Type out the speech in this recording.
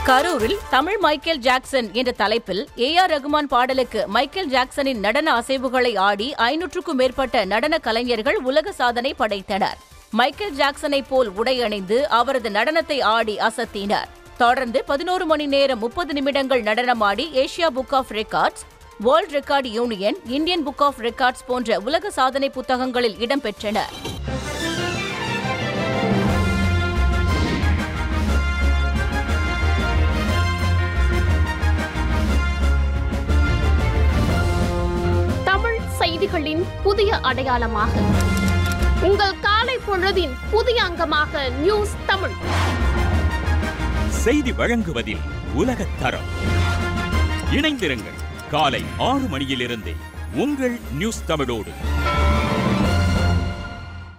கரூரில் Tamil Michael Jackson என்ற தலைப்பில் ஏ ஆர் ரகுமான் பாடலுக்கு மைக்கேல் ஜாக்சனின் நடன அசைவுகளை ஆடி ஐநூற்றுக்கும் மேற்பட்ட நடன கலைஞர்கள் உலக சாதனை படைத்தனர் மைக்கேல் ஜாக்சனை போல் உடை அணிந்து அவரது நடனத்தை ஆடி அசத்தினர் தொடர்ந்து பதினோரு மணி நேரம் முப்பது நிமிடங்கள் நடனமாடி Asia book of records world record union Indian book of records போன்ற உலக சாதனை புத்தகங்களில் இடம்பெற்றனர் தமிழ் செய்திகளின் புதிய அடையாளமாக உங்கள் காலை பொழுதின் புதிய அங்கமாக நியூஸ் தமிழ் செய்தி வழங்குவதில் உலகத் தரம் இணைந்திருங்கள் காலை ஆறு மணியிலிருந்தே உங்கள் நியூஸ் தமிழோடு